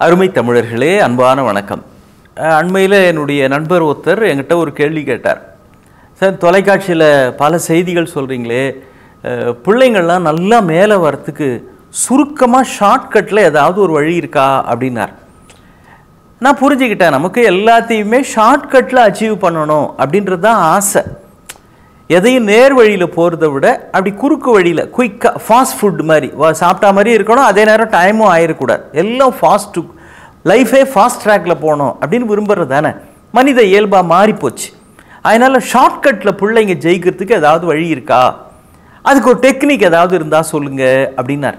அருமை தமிழர்களே அன்பான வணக்கம் அஹ், அண்மையில் என்னுடைய நண்பர் ஒருத்தர் என்கிட்ட ஒரு கேள்வி கேட்டார் சார் தொலைக்காட்சியில் பல செய்திகள் சொல்கிறீங்களே பிள்ளைங்கள்லாம் நல்லா மேலே வரத்துக்கு சுருக்கமாக ஷார்ட்கட்டில் ஏதாவது ஒரு வழி இருக்கா அப்படின்னார் நான் புரிஞ்சுக்கிட்டேன் நமக்கு எல்லாத்தையுமே ஷார்ட்கட்டில் அச்சீவ் பண்ணணும் அப்படின்றது தான் ஆசை எதையும் நேர் வழியில் போகிறத விட அப்படி குறுக்கு வழியில் குயிக்காக ஃபாஸ்ட் ஃபுட் மாதிரி வா- சாப்பிட்டா மாதிரி இருக்கணும் அதே நேரம் டைமும் ஆயிடக்கூடாது எல்லாம் ஃபாஸ்ட்டு லைஃபே ஃபாஸ்ட் ட்ராக்கில் போகணும் அப்படின்னு விரும்புறது தானே மனித இயல்பாக மாறிப்போச்சு அதனால் ஷார்ட்கட்டில் பிள்ளைங்க ஜெயிக்கிறதுக்கு ஏதாவது வழி இருக்கா அதுக்கு ஒரு டெக்னிக் ஏதாவது இருந்தால் சொல்லுங்கள் அப்படின்னார்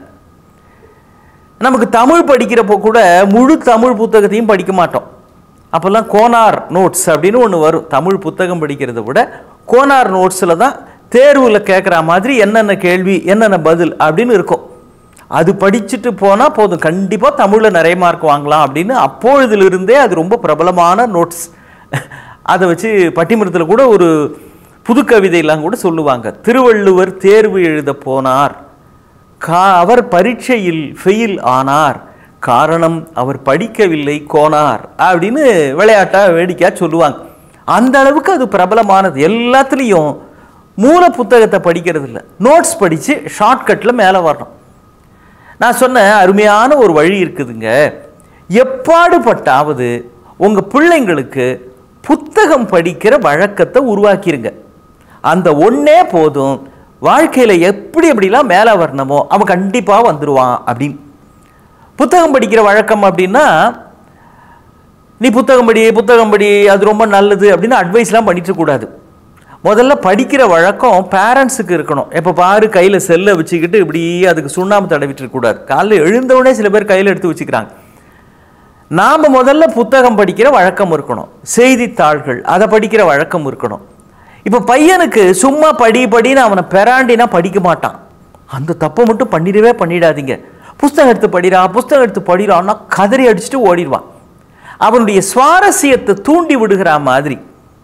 நமக்கு தமிழ் படிக்கிறப்போ கூட முழு தமிழ் புத்தகத்தையும் படிக்க மாட்டோம் அப்போல்லாம் கோனார் நோட்ஸ் அப்படின்னு ஒன்று வரும் தமிழ் புத்தகம் படிக்கிறத விட கோனார் நோட்ஸில் தான் தேர்வில் கேட்குற மாதிரி என்னென்ன கேள்வி என்னென்ன பதில் அப்படின்னு இருக்கும் அது படிச்சுட்டு போனால் போதும் கண்டிப்பாக தமிழில் நிறைய மார்க் வாங்கலாம் அப்படின்னு அப்பொழுதிலிருந்தே அது ரொம்ப பிரபலமான நோட்ஸ் அதை வச்சு பட்டிமன்றத்தில் கூட ஒரு புது கவிதையெல்லாம் கூட சொல்லுவாங்க திருவள்ளுவர் தேர்வு எழுத போனார் கா அவர் பரீட்சையில் ஃபெயில் ஆனார் காரணம் அவர் படிக்கவில்லை கோனார் அப்படின்னு விளையாட்டா வேடிக்கையா சொல்லுவாங்க அந்த அளவுக்கு அது பிரபலமானது எல்லாத்துலேயும் மூல புத்தகத்தை படிக்கிறது இல்லை நோட்ஸ் படித்து ஷார்ட்கட்டில் மேலே வரணும் நான் சொன்ன அருமையான ஒரு வழி இருக்குதுங்க எப்பாடுபட்டாவது உங்கள் பிள்ளைங்களுக்கு புத்தகம் படிக்கிற வழக்கத்தை உருவாக்கிருங்க அந்த ஒண்ணே போதும் வாழ்க்கையில் எப்படி எப்படிலாம் மேலே வரணுமோ அவன் கண்டிப்பாக வந்துடுவான் அப்படின்னு புத்தகம் படிக்கிற வழக்கம் அப்படின்னா நீ புத்தகம் படி புத்தகம் படி அது ரொம்ப நல்லது அப்படின்னு அட்வைஸ்லாம் பண்ணிட்டு கூடாது முதல்ல படிக்கிற வழக்கம் பேரண்ட்ஸுக்கு இருக்கணும் எப்போ பாரு கையில் செல்லை வச்சுக்கிட்டு இப்படி அதுக்கு சுண்ணாம்பு தடவிட்டு இருக்கக்கூடாது காலைல எழுந்தவுடனே சில பேர் கையில் எடுத்து வச்சுக்கிறாங்க நாம் முதல்ல புத்தகம் படிக்கிற வழக்கம் இருக்கணும் செய்தித்தாள்கள் அதை படிக்கிற வழக்கம் இருக்கணும் இப்போ பையனுக்கு சும்மா படி படின்னு அவனை பெறாண்டினா படிக்க மாட்டான் அந்த தப்பை மட்டும் பண்ணிடவே பண்ணிடாதீங்க புஸ்தகம் எடுத்து படிடா புஸ்தகம் எடுத்து படிடான்னா கதறி அடிச்சுட்டு ஓடிடுவான் அவனுடைய சுவாரஸ்யத்தை தூண்டி விடுகிற மாதிரி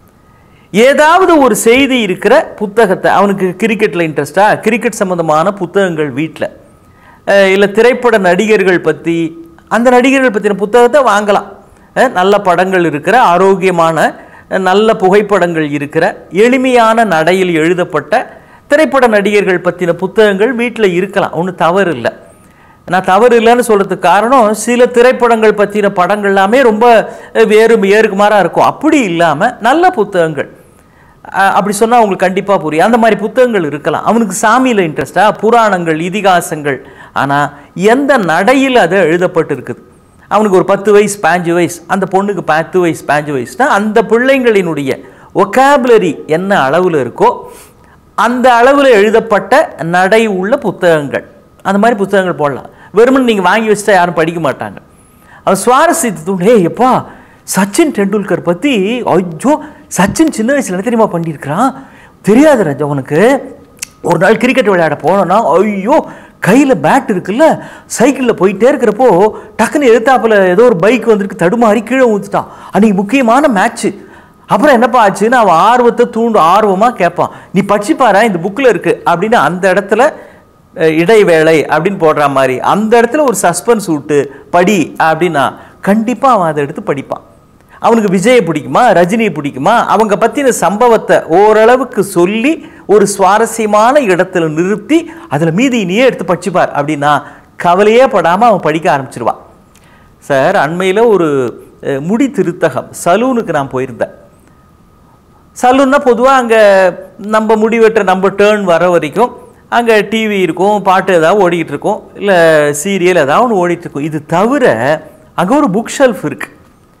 ஏதாவது ஒரு செய்தி இருக்கிற புத்தகத்தை அவனுக்கு கிரிக்கெட்டில் இன்ட்ரெஸ்டா கிரிக்கெட் சம்மந்தமான புத்தகங்கள் வீட்டில் இல்லை திரைப்பட நடிகர்கள் பற்றி அந்த நடிகர்கள் பற்றின புத்தகத்தை வாங்கலாம் அஹ், நல்ல படங்கள் இருக்கிற ஆரோக்கியமான அஹ், நல்ல புகைப்படங்கள் இருக்கிற எளிமையான நடையில் எழுதப்பட்ட திரைப்பட நடிகர்கள் பற்றின புத்தகங்கள் வீட்டில் இருக்கலாம் ஒன்றும் தவறு இல்லை நான் தவறு இல்லைன்னு சொல்கிறதுக்கு காரணம் சில திரைப்படங்கள் பற்றின படங்கள் எல்லாமே ரொம்ப அஹ், வேறு ஏறுக்குமாறாக இருக்கும் அப்படி இல்லாமல் நல்ல புத்தகங்கள் அஹ், அப்படி சொன்னால் உங்களுக்கு கண்டிப்பாக புரியும் அந்த மாதிரி புத்தகங்கள் இருக்கலாம் அவனுக்கு சாமியில் இன்ட்ரெஸ்டா புராணங்கள் இதிகாசங்கள் ஆனால் எந்த நடையில் அது எழுதப்பட்டிருக்குது அவனுக்கு ஒரு பத்து வயசு பாஞ்சு வயசு அந்த பொண்ணுக்கு பத்து வயசு பாஞ்சு வயசுனா அந்த பிள்ளைங்களினுடைய ஒகாபுலரி என்ன அளவில் இருக்கோ அந்த அளவில் எழுதப்பட்ட நடை உள்ள புத்தகங்கள் அந்த மாதிரி புத்தகங்கள் போடலாம் வெறுமனே நீங்கள் வாங்கி வச்சுட்டா யாரும் படிக்க மாட்டாங்க அவன் சுவாரஸ்யத்தை தூண்டு "ஏய், எப்பா சச்சின் டெண்டுல்கர் பற்றி ஐயோ சச்சின் சின்ன வயசில் என்ன தெரியுமா பண்ணியிருக்கிறான் தெரியாது ராஜா உனக்கு ஒரு நாள் கிரிக்கெட் விளையாட போனோன்னா ஐயோ கையில் பேட் இருக்குல்ல சைக்கிளில் போயிட்டே இருக்கிறப்போ டக்குன்னு எதிர்த்தாப்புல ஏதோ ஒரு பைக் வந்திருக்கு தடுமாறி கீழே ஊத்துட்டான் அன்னைக்கு முக்கியமான மேட்ச்சு அப்புறம் என்னப்பா ஆச்சுன்னு அவன் ஆர்வத்தை தூண்டு ஆர்வமாக கேட்பான் நீ படிச்சுப்பாரா இந்த புக்கில் இருக்கு அப்படின்னு அந்த இடத்துல அஹ், இடைவேளை அப்படின்னு போடுற மாதிரி அந்த இடத்துல ஒரு சஸ்பென்ஸ் விட்டு படி அப்படின்னா கண்டிப்பாக அவன் அதை எடுத்து படிப்பான் அவனுக்கு விஜயை பிடிக்குமா ரஜினியை பிடிக்குமா அவங்க பற்றின சம்பவத்தை ஓரளவுக்கு சொல்லி ஒரு சுவாரஸ்யமான இடத்துல நிறுத்தி அதில் மீதி நீயே எடுத்து படிச்சுப்பார் அப்படின்னா கவலையே படாமல் அவன் படிக்க ஆரம்பிச்சிருவான் சார் அண்மையில் ஒரு அஹ், முடி திருத்தகம் சலூனுக்கு நான் போயிருந்தேன் சலூன்னா பொதுவாக அங்கே நம்ம முடி வெட்டுற நம்ம டேர்ன் வர வரைக்கும் அங்கே டிவி இருக்கும் பாட்டு ஏதாவது ஓடிக்கிட்டு இருக்கும் இல்லை சீரியல் ஏதாவது ஒன்று ஓடிட்டு இருக்கும் இது தவிர அங்கே ஒரு புக் ஷெல்ஃப் இருக்கு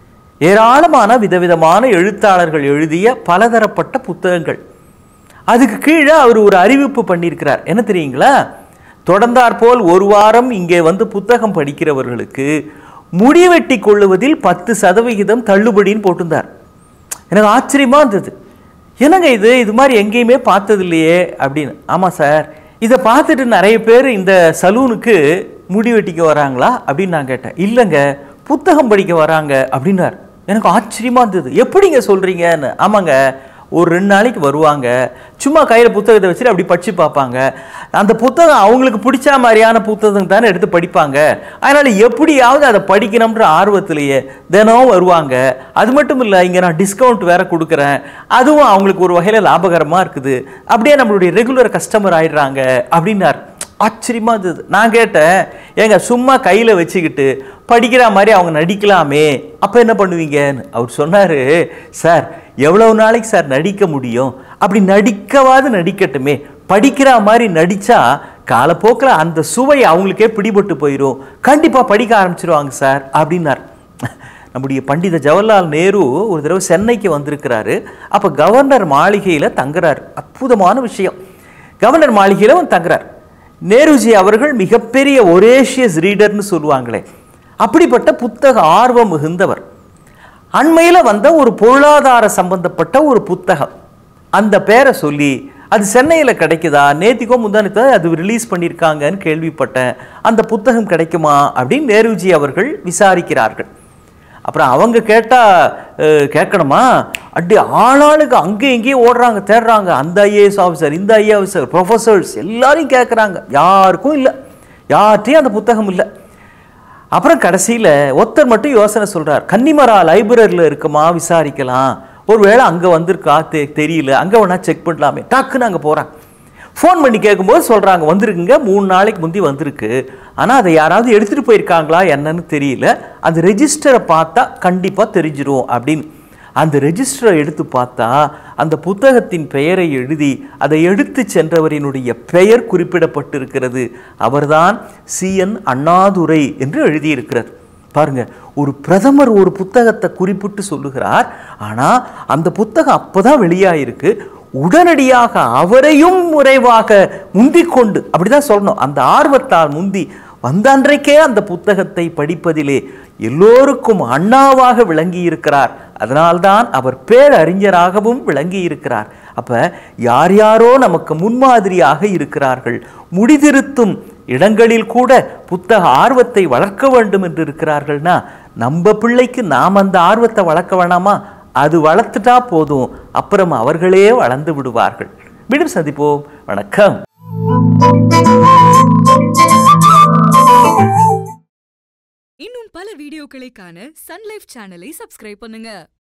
ஏராளமான விதவிதமான எழுத்தாளர்கள் எழுதிய பலதரப்பட்ட புத்தகங்கள் அதுக்கு கீழே அவர் ஒரு அறிவிப்பு பண்ணியிருக்கிறார் என்ன தெரியுங்களா தொடர்ந்தாற்போல் ஒரு வாரம் இங்கே வந்து புத்தகம் படிக்கிறவர்களுக்கு முடி வெட்டி கொள்ளுவதில் பத்து சதவிகிதம் தள்ளுபடின்னு போட்டிருந்தார் எனக்கு ஆச்சரியமா இருந்தது என்னங்க இது இது மாதிரி எங்கேயுமே பார்த்தது இல்லையே அப்படின்னு ஆமாம் சார் இதை பார்த்துட்டு நிறைய பேர் இந்த சலூனுக்கு முடி வெட்டிக்க வராங்களா அப்படின்னு நான் கேட்டேன் இல்லைங்க புத்தகம் படிக்க வராங்க அப்படின்னார் எனக்கு ஆச்சரியமா இருந்தது எப்படிங்க சொல்றீங்கன்னு ஆமாங்க ஒரு ரெண்டு நாளைக்கு வருவாங்க சும்மா கையில் புத்தகத்தை வச்சுட்டு அப்படி படிச்சு பார்ப்பாங்க அந்த புத்தகம் அவங்களுக்கு பிடிச்ச மாதிரியான புத்தகம் தானே எடுத்து படிப்பாங்க அதனால் எப்படியாவது அதை படிக்கணுன்ற ஆர்வத்திலேயே தினம் வருவாங்க அது மட்டும் இல்லை இங்கே நான் டிஸ்கவுண்ட் வேற கொடுக்குறேன் அதுவும் அவங்களுக்கு ஒரு வகையில் லாபகரமாக இருக்குது அப்படியே நம்மளுடைய ரெகுலர் கஸ்டமர் ஆயிடுறாங்க அப்படின்னார் ஆச்சரியமா இருந்தது நான் கேட்டேன் ஏங்க சும்மா கையில் வச்சுக்கிட்டு படிக்கிற மாதிரி அவங்க நடிக்கலாமே அப்போ என்ன பண்ணுவீங்கன்னு அவர் சொன்னார் சார் எவ்வளவு நாளைக்கு சார் நடிக்க முடியும் அப்படி நடிக்கவாது நடிக்கட்டுமே படிக்கிற மாதிரி நடித்தா காலப்போக்கில் அந்த சுவை அவங்களுக்கே பிடிபட்டு போயிடும் கண்டிப்பாக படிக்க ஆரம்பிச்சிருவாங்க சார் அப்படின்னார் நம்முடைய பண்டித ஜவஹர்லால் நேரு ஒரு தடவை சென்னைக்கு வந்திருக்கிறாரு அப்போ கவர்னர் மாளிகையில் தங்குறாரு அற்புதமான விஷயம் கவர்னர் மாளிகையில் வந்து தங்குறார் நேருஜி அவர்கள் மிகப்பெரிய ஒரேஷியஸ் ரீடர்னு சொல்லுவாங்களே அப்படிப்பட்ட புத்தக ஆர்வம் மிகுந்தவர் அண்மையில் வந்த ஒரு பொருளாதார சம்பந்தப்பட்ட ஒரு புத்தகம் அந்த பேரை சொல்லி அது சென்னையில் கிடைக்குதா நேத்திக்கோ முந்தானத்தோ அது ரிலீஸ் பண்ணியிருக்காங்கன்னு கேள்விப்பட்டேன் அந்த புத்தகம் கிடைக்குமா அப்படின்னு நேருஜி அவர்கள் விசாரிக்கிறார்கள் அப்புறம் அவங்க கேட்டால் கேட்கணுமா அப்படி ஆளாளுக்கு அங்கேயும் இங்கேயும் ஓடுறாங்க தேடுறாங்க அந்த ஐஏஎஸ் ஆஃபீஸர் இந்த ஐஏ ஆஃபீஸர் ப்ரொஃபஸர்ஸ் எல்லாரையும் கேட்குறாங்க யாருக்கும் இல்லை யார்கிட்டையும் அந்த புத்தகம் இல்லை அப்புறம் கடைசியில் ஒருத்தர் மட்டும் யோசனை சொல்கிறார் கன்னிமரா லைப்ரரியில் இருக்குமா விசாரிக்கலாம் ஒருவேளை அங்கே வந்திருக்கா தெ தெரியல அங்கே வேணால் செக் பண்ணலாமே டக்குன்னு அங்கே போகிறாங்க ஃபோன் பண்ணி கேட்கும்போது சொல்கிறாங்க வந்திருக்குங்க மூணு நாளைக்கு முந்தி வந்திருக்கு ஆனால் அதை யாராவது எடுத்துகிட்டு போயிருக்காங்களா என்னன்னு தெரியல அந்த ரெஜிஸ்டரை பார்த்தா கண்டிப்பாக தெரிஞ்சிரும் அப்படின்னு அந்த ரெஜிஸ்டரை எடுத்து பார்த்தா அந்த புத்தகத்தின் பெயரை எழுதி அதை எடுத்து சென்றவரினுடைய பெயர் குறிப்பிடப்பட்டிருக்கிறது அவர்தான் சிஎன் அண்ணாதுரை என்று எழுதியிருக்கிறார் பாருங்க ஒரு பிரதமர் ஒரு புத்தகத்தை குறிப்பிட்டு சொல்லுகிறார் ஆனால் அந்த புத்தகம் அப்போதான் வெளியாயிருக்கு உடனடியாக அவரையும் முறைவாக முந்திக் கொண்டு அப்படிதான் சொல்லணும் அந்த ஆர்வத்தால் முந்தி வந்த அன்றைக்கே அந்த புத்தகத்தை படிப்பதிலே எல்லோருக்கும் அண்ணாவாக விளங்கி இருக்கிறார் அதனால்தான் அவர் பேரறிஞராகவும் விளங்கி இருக்கிறார் அப்ப யார் யாரோ நமக்கு முன்மாதிரியாக இருக்கிறார்கள் முடிதிருத்தும் இடங்களில் கூட புத்தக ஆர்வத்தை வளர்க்க வேண்டும் என்று இருக்கிறார்கள்னா நம்ம பிள்ளைக்கு நாம் அந்த ஆர்வத்தை வளர்க்க வேணாமா அது வளர்த்துட்டா போதும் அப்புறம் அவர்களே வளர்ந்து விடுவார்கள் மீண்டும் சந்திப்போம் வணக்கம் இன்னும் பல வீடியோக்களை காண சன்லைஃப் சேனலை சப்ஸ்கிரைப் பண்ணுங்க